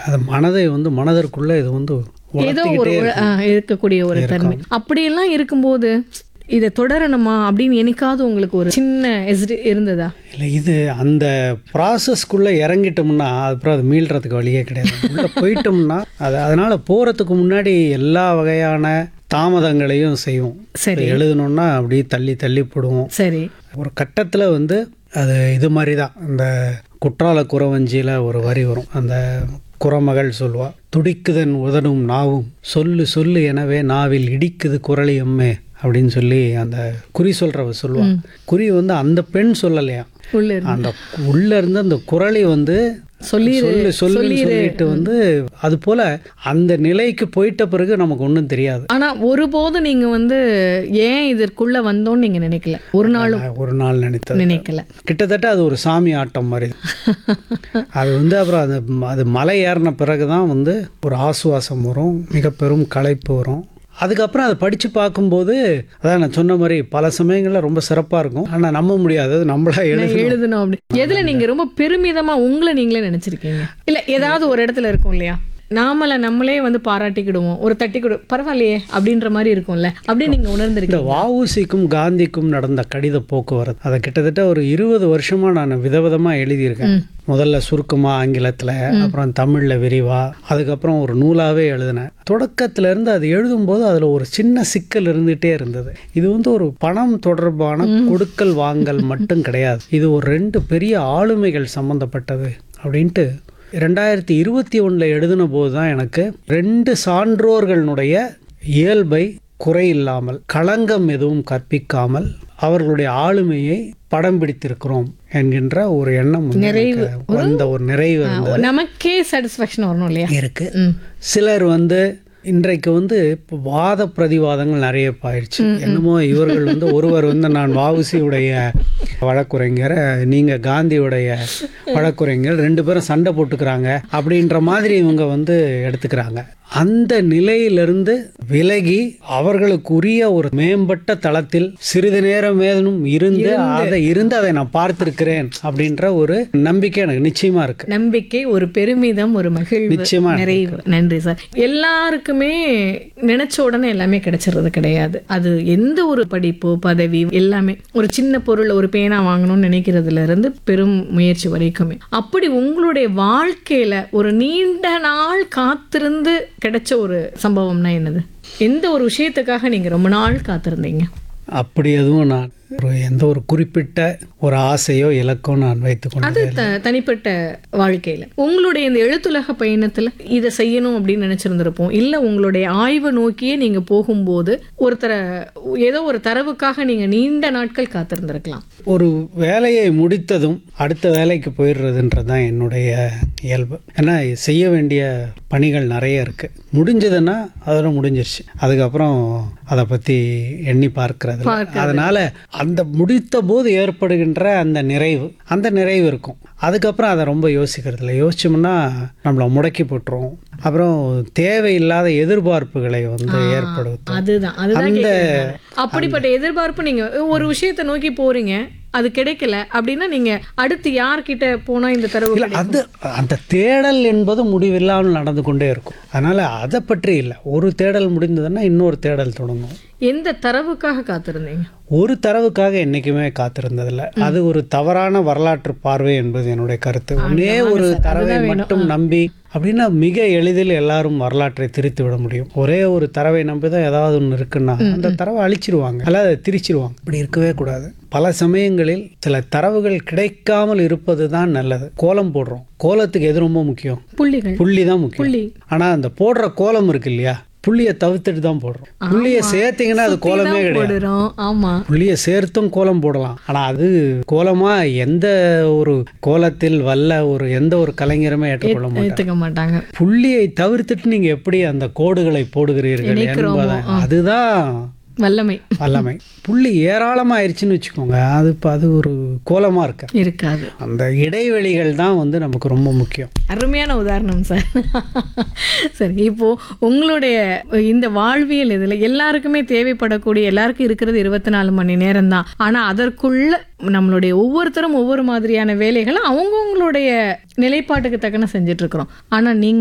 அது மனதை வந்து மனதிற்குள்ள இது வந்து ஏதோ ஒரு வளர்த்துக்கிட்டே ஆ, இருக்கக்கூடிய ஒரு தன்மை அப்படியெல்லாம் இருக்கும்போது இதை தொடரணுமா அப்படின்னு என்னைக்காவது உங்களுக்கு ஒரு சின்ன எசிட் இருந்ததா இல்லை இது அந்த ப்ராசஸ்க்குள்ளே இறங்கிட்டோம்னா அப்புறம் அது மீள்றதுக்கு வழியே கிடையாது உள்ளே போயிட்டோம்னா அது அதனால் போகிறதுக்கு முன்னாடி எல்லா வகையான தாமதங்களையும் செய்வோம் சரி எழுதணும்னா அப்படியே தள்ளி தள்ளி போடுவோம் சரி ஒரு கட்டத்தில் வந்து அது இது மாதிரி தான் இந்த குற்றால குறவஞ்சியில் ஒரு வரி வரும் அந்த குறமகள் சொல்லுவா துடிக்குதன் உதடும் நாவும் சொல்லு சொல்லு எனவே நாவில் இடிக்குது குரலி அம்மே அப்படின்னு சொல்லி அந்த குறி சொல்றவ சொல்லுவா குறி வந்து அந்த பெண் சொல்லலையா உள்ள இருந்து. அந்த உள்ள இருந்து அந்த குரலி வந்து சொல்லிரு, சொல்லு சொல்லுன்னு சொல்லிட்டு வந்து அது போல அந்த நிலைக்கு போயிட்ட பிறகு நமக்கு ஒன்றும் தெரியாது ஆனா ஒருபோதும் நீங்க வந்து ஏன் இதற்குள்ள வந்தோம்னு நீங்க நினைக்கல ஒரு நாளும் ஒரு நாள் நினைத்தது நினைக்கல கிட்டத்தட்ட அது ஒரு சாமி ஆட்டம் மாதிரி அது வந்து அப்புறம் அது அது மலை ஏறின பிறகு தான் வந்து ஒரு ஆசுவாசம் வரும் மிக பெரும் களைப்பு வரும் அதுக்கப்புறம் அதை படித்து பார்க்கும்போது அதான் நான் சொன்ன மாதிரி பல சமயங்களில் ரொம்ப சிறப்பாக இருக்கும் ஆனால் நம்ப முடியாது அது நம்மளா எழுத நான் எழுதணும் அப்படி எதுல நீங்க ரொம்ப பெருமிதமா உங்களை நீங்களே நினைச்சிருக்கீங்க இல்ல ஏதாவது ஒரு இடத்துல இருக்கும் இல்லையா நாமள நம்மளே வந்து பாராட்டிக்கிடுவோம் ஒரு தட்டி கொடு பரவாயில்லையே அப்படின்ற மாதிரி இருக்கும்ல அப்படி நீங்க இந்த உணர்ந்திருக்கீங்க வஉசிக்கும் காந்திக்கும் நடந்த கடித போக்குவரத்து அதை கிட்டத்தட்ட ஒரு இருபது வருஷமா நான் விதவிதமாக எழுதியிருக்கேன் முதல்ல சுருக்கமா ஆங்கிலத்தில் அப்புறம் தமிழில் விரிவா அதுக்கப்புறம் ஒரு நூலாவே எழுதினேன் தொடக்கத்துல இருந்து அது எழுதும்போது அதில் ஒரு சின்ன சிக்கல் இருந்துகிட்டே இருந்தது இது வந்து ஒரு பணம் தொடர்பான கொடுக்கல் வாங்கல் மட்டும் கிடையாது இது ஒரு ரெண்டு பெரிய ஆளுமைகள் சம்பந்தப்பட்டது அப்படின்ட்டு ரெண்டாயிரத்தி இருபத்தி ஒன்றில் எழுதின போது தான் எனக்கு ரெண்டு சான்றோர்களுடைய இயல்பை குறையில்லாமல் களங்கம் எதுவும் கற்பிக்காமல் அவர்களுடைய ஆளுமையை படம் பிடித்திருக்கிறோம் என்கின்ற ஒரு எண்ணம் வந்து எனக்கு வந்த ஒரு நிறைவு இருந்தது. நமக்கே சாட்டிஸ்ஃபேக்ஷன் வரணும் இல்லையா இருக்கு ம் சிலர் வந்து இன்றைக்கு வந்து இப்போ வாத பிரதிவாதங்கள் நிறைய ஆயிடுச்சு என்னமோ இவர்கள் வந்து ஒருவர் வந்து நான் வாவுசியுடைய வழக்குரைஞர் நீங்க காந்தியுடைய வழக்குரைஞர் ரெண்டு பேரும் சண்டை போட்டுக்கிறாங்க அப்படின்ற மாதிரி இவங்க வந்து எடுத்துக்கிறாங்க அந்த நிலையிலிருந்து விலகி அவர்களுக்குரிய ஒரு மேம்பட்ட தளத்தில் சிறிது நேரம் ஏதனும் இருந்து அதை இருந்து அதை நான் பார்த்திருக்கிறேன் அப்படின்ற ஒரு நம்பிக்கை எனக்கு நிச்சயமா இருக்கு நம்பிக்கை ஒரு பெருமிதம் ஒரு மகிழ்வு நிச்சயமா நிறைவு நன்றி சார் எல்லாருக்குமே நினைச்ச உடனே எல்லாமே கிடைச்சிறது கிடையாது அது எந்த ஒரு படிப்பு பதவி எல்லாமே ஒரு சின்ன பொருள் ஒரு பேனா வாங்கணும்னு நினைக்கிறதுல இருந்து பெரும் முயற்சி வரைக்குமே அப்படி உங்களுடைய வாழ்க்கையில ஒரு நீண்ட நாள் காத்திருந்து கிடைச்ச ஒரு சம்பவம்னா என்னது எந்த ஒரு விஷயத்துக்காக நீங்க ரொம்ப நாள் காத்திருந்தீங்க அப்படி எதுவும் நான் ஒரு எந்த ஒரு குறிப்பிட்ட ஒரு ஆசையோ இலக்கோ நான் வைத்துக்கொண்டு அது த- தனிப்பட்ட வாழ்க்கையில உங்களுடைய இந்த எழுத்துலக பயணத்துல இதை செய்யணும் அப்படின்னு நினைச்சிருந்திருப்போம் இல்ல உங்களுடைய ஆய்வு நோக்கியே நீங்க போகும்போது ஒருத்தரை ஏதோ ஒரு தரவுக்காக நீங்க நீண்ட நாட்கள் காத்திருந்திருக்கலாம் ஒரு வேலையை முடித்ததும் அடுத்த வேலைக்கு போயிடுறதுன்றது தான் என்னுடைய இயல்பு ஏன்னா செய்ய வேண்டிய பணிகள் நிறைய இருக்கு முடிஞ்சதுன்னா அதோட முடிஞ்சிருச்சு அதுக்கப்புறம் அதை பற்றி எண்ணி பார்க்கறது இல்ல. அதனால அந்த முடித்த போது ஏற்படுகின்ற அந்த நிறைவு அந்த நிறைவு இருக்கும் அதுக்கப்புறம் அதை ரொம்ப யோசிக்கிறது இல்லை யோசிச்சோம்னா நம்மளை முடக்கி போட்டுரும் அப்புறம் தேவையில்லாத எதிர்பார்ப்புகளை வந்து ஏற்படுத்தும் அதுதான் அதுதான் கேக்குறேன் நானு. அப்படிப்பட்ட எதிர்பார்ப்பு நீங்க ஒரு விஷயத்தை நோக்கி போறீங்க அது கிடைக்கல அப்படின்னா நீங்க அடுத்து யார்கிட்ட போனா இந்த தரவு இல்லை அது அந்த தேடல் என்பது முடிவில்லாமல் நடந்து கொண்டே இருக்கும் அதனால அதை பற்றி இல்லை ஒரு தேடல் முடிந்ததுன்னா இன்னொரு தேடல் தொடங்கும் எந்த தரவுக்காக காத்திருந்தீங்க ஒரு தரவுக்காக என்னைக்குமே காத்திருந்ததில்லை அது ஒரு தவறான வரலாற்று பார்வை என்பது என்னுடைய கருத்து ஒன்னே ஒரு தரவை மட்டும் நம்பி அப்படின்னா மிக எளிதில் எல்லாரும் வரலாற்றை திரித்து விட முடியும் ஒரே ஒரு தரவை நம்பி தான் ஏதாவது ஒன்று இருக்குன்னா அந்த தரவை அழிச்சிருவாங்க அல்லது அதை திரிச்சிருவாங்க இப்படி இருக்கவே கூடாது பல சமயங்களில் சில தரவுகள் கிடைக்காமல் இருப்பது தான் நல்லது கோலம் போடுறோம் கோலத்துக்கு எது ரொம்ப முக்கியம் புள்ளிகள் புள்ளி தான் முக்கியம் புள்ளி ஆனா அந்த போடுற கோலம் இருக்கு இல்லையா புள்ளியை தவிர்த்துட்டு தான் போடுறோம் புள்ளியை சேர்த்தீங்கன்னா அது கோலமே கிடையாது போடுறோம் ஆமா புள்ளியை சேர்த்தும் கோலம் போடலாம் ஆனா அது கோலமா எந்த ஒரு கோலத்தில் வல்ல ஒரு எந்த ஒரு கலைஞருமே ஏற்றுக்கொள்ள மாட்டாங்க ஏத்துக்க மாட்டாங்க புள்ளியை தவிர்த்துட்டு நீங்க எப்படி அந்த கோடுகளை போடுகிறீர்கள் என்பதை அதுதான் வல்லமை வல்லமை புள்ளி ஏராளமா ஆயிடுச்சுன்னு வச்சுக்கோங்க அது இப்போ அது ஒரு கோலமா இருக்கு இருக்காது அந்த இடைவெளிகள் தான் வந்து நமக்கு ரொம்ப முக்கியம் அருமையான உதாரணம் சார் சரி இப்போ உங்களுடைய இந்த வாழ்வியல் இதில் எல்லாருக்குமே தேவைப்படக்கூடிய எல்லாருக்கும் இருக்கிறது இருபத்தி நாலு மணி நேரம் தான் ஆனால் அதற்குள்ள நம்மளுடைய ஒவ்வொருத்தரும் ஒவ்வொரு மாதிரியான வேலைகளை அவங்கவுங்களுடைய நிலைப்பாட்டுக்கு தக்கன செஞ்சுட்டு இருக்கிறோம் ஆனால் நீங்க